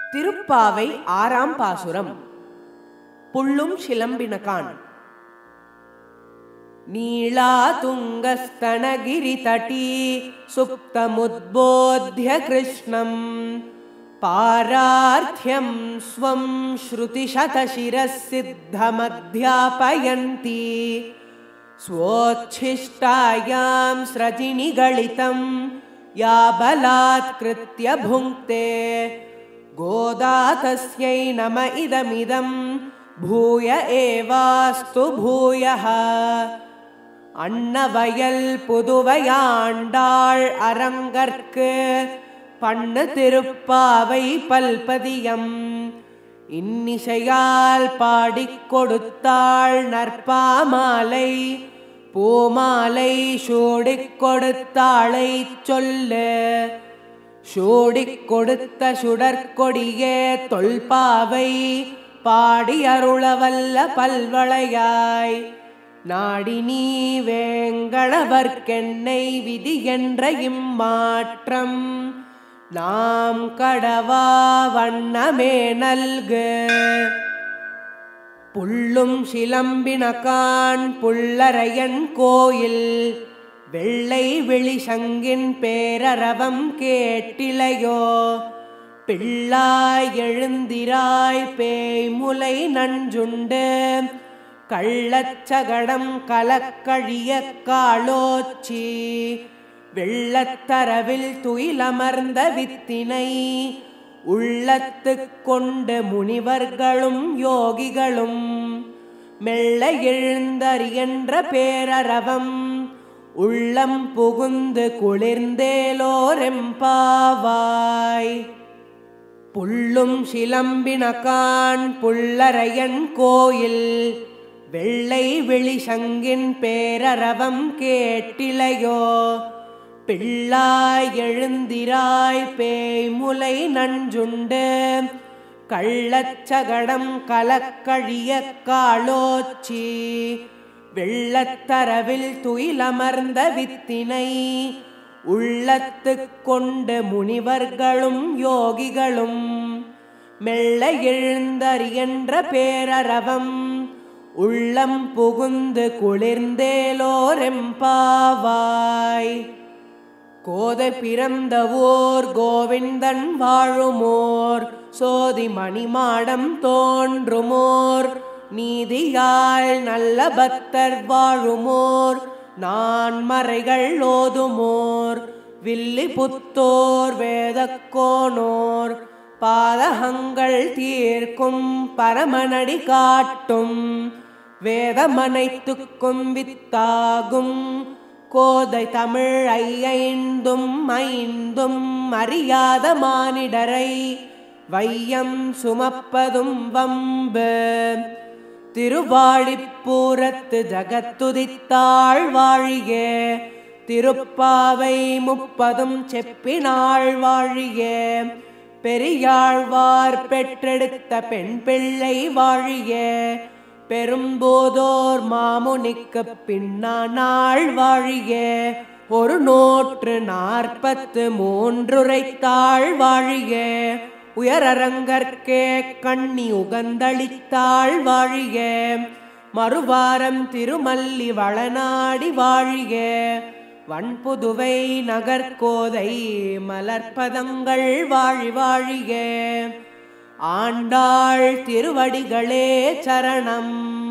திருப்பாவை ஆறாம் பாசுரம் புள்ளும் சிலம்பினகான் நீளா துங்கஸ்தனகிரி தட்டி சுப்தமுத்போத்ய கிருஷ்ணம் பாரார்த்தியம் ஸ்வம் ஸ்ருதிசதசிரः சித்தமத்யாபயந்தி स्वोच्छिष्टायां स्रजिनिगलितं या बलात्कृत्य भुङ्क्ते गोदा तस्यै नम इदमिदं भूय एवास्तु भूयः அன்னவயல் புதுவையாண்டாள் அரங்கற்கு பண்ணு திருப்பாவை பல்பதியம் இன்னிசையால் பாடிக் கொடுத்தாள் நற்பாமாலை பூமாலை சூடிக் கொடுத்தாளை சொல்லு சூடிக் கொடுத்த சுடற்கொடியே தொல்பாவை பாடி அருளவல்ல பல்வளையாய் நாடி நீ வேங்களவர்க்கென்னை விதி என்ற இம்மாற்றம் நாம் கடவா வண்ணமே நல்கு புள்ளும் சிலம்பினகான் புல்லரையன் கோயில் வெள்ளை வெளிசங்கின் பேரரவம் கேட்டிலையோ பிள்ளாய் எழுந்திராய் பேய்முலை நஞ்சுண்டு கள்ளச்சகடம் கலக்கழிய காளோச்சி வெள்ளத்தரவில் துயிலமர்ந்த வித்தினை உள்ளத்துக் கொண்டு முனிவர்களும் யோகிகளும் மெல்ல எழுந்தறியன்ற பேரரவம் உள்ளம் புகுந்து குளிர்ந்தேலோரெம்பாவாய் புள்ளும் சிலம்பினகான் புல்லரையன் கோயில் வெள்ளை வெளிசங்கின் பேரரவம் கேட்டிலையோ பிள்ளாய் எழுந்திராய் பேய்முலை நஞ்சுண்டு கள்ளச்சகடம் கலக்கழிய காளோச்சி வெள்ளத்தரவில் துயிலமர்ந்த வித்தினை உள்ளத்துக் கொண்டு முனிவர்களும் யோகிகளும் மெல்ல எழுந்தறியன்ற பேரரவம் உள்ளம் புகுந்து குளிர்ந்தேலோரெம்பாவாய் கோதை பிறந்தவோர் கோவிந்தன் வாழுமோர் சோதி மணிமாடம் தோன்றுமோர் நீதியால் நல்ல பக்தர் வாழுமோர் நான் மறைகள் ஓதுமோர் வில்லி புத்தோர் வேதக்கோனோர் பாதகங்கள் தீர்க்கும் பரமனடி காட்டும் வேதமனைத்துக்கும் வித்தாகும் கோதை தமிழ் ஐந்தும் ஐந்தும் அறியாத மானிடரை வையம் சுமப்பதும் வம்பு திருவாழிப்பூரத்து ஜகத்துதித்தாள் வாழியே திருப்பாவை முப்பதும் செப்பினாள் வாழியே பெரியாழ்வார் பெற்றெடுத்த பெண் பிள்ளை வாழியே பெரும்போதோர் மாமுனிக்கு பின்னானாள் வாழியே ஒரு நூற்று நாற்பத்து மூன்றுரைத்தாள் வாழியே உயரரங்கற்கே கண்ணி உகந்தளித்தாள் வாழியே மறுவாரம் திருமல்லி வளநாடி வாழியே வன்புதுவை நகர்கோதை மலர்ப்பதங்கள் வாழி வாழியே ஆண்டாள் திருவடிகளே சரணம்